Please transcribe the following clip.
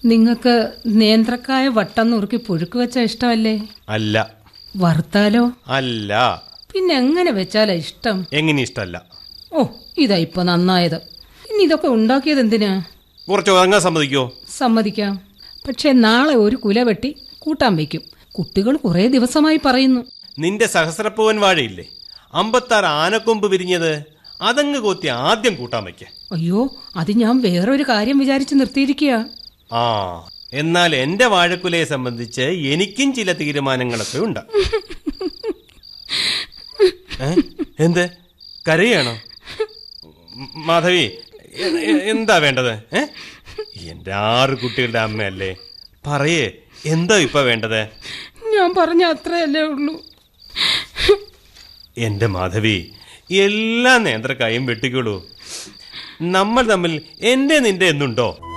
നിങ്ങൾക്ക് നേന്ത്രക്കായ വട്ടം നുറുക്കി പുഴുക്ക് വെച്ച ഇഷ്ടമല്ലേ അല്ല വറുത്താലോ അല്ല പിന്നെ എങ്ങനെ വെച്ചാലാ ഇഷ്ടം എങ്ങനെ ഇഷ്ടമല്ല ഓ ഇതാ ഇപ്പൊ നന്നായത് ഇനി ഇതൊക്കെ ഉണ്ടാക്കിയത് എന്തിനാ കുറച്ച് ഉറങ്ങാൻ സമ്മതിക്കോ സമ്മതിക്കാം പക്ഷെ നാളെ ഒരു കുല വെട്ടി കൂട്ടാൻ വയ്ക്കും കുട്ടികൾ കുറേ ദിവസമായി പറയുന്നു നിന്റെ സഹസ്രപ്പൂവൻ വാഴയില്ലേ അമ്പത്താറ് ആനക്കൊമ്പ് വിരിഞ്ഞത് അതങ്ങ് കൊത്തി ആദ്യം കൂട്ടാൻ വയ്ക്ക അയ്യോ അത് ഞാൻ വേറൊരു കാര്യം വിചാരിച്ച് നിർത്തിയിരിക്കുക ആ എന്നാൽ എന്റെ വാഴക്കുലയെ സംബന്ധിച്ച് എനിക്കും ചില തീരുമാനങ്ങളൊക്കെ ഉണ്ട് ഏ? എന്ത് കരയാണോ ഉം, മാധവി എ- എ- എന്താ വേണ്ടത് ഏ എന്റെ ആറ് കുട്ടികളുടെ അമ്മയല്ലേ പറയേ എന്താ ഇപ്പൊ വേണ്ടത് ഞാൻ പറഞ്ഞ അത്രയല്ലേ ഉള്ളൂ എന്റെ മാധവി എല്ലാ നേന്ത്രക്കായും വെട്ടിക്കോളൂ നമ്മൾ തമ്മിൽ എന്റെ നിന്റെ എന്നുണ്ടോ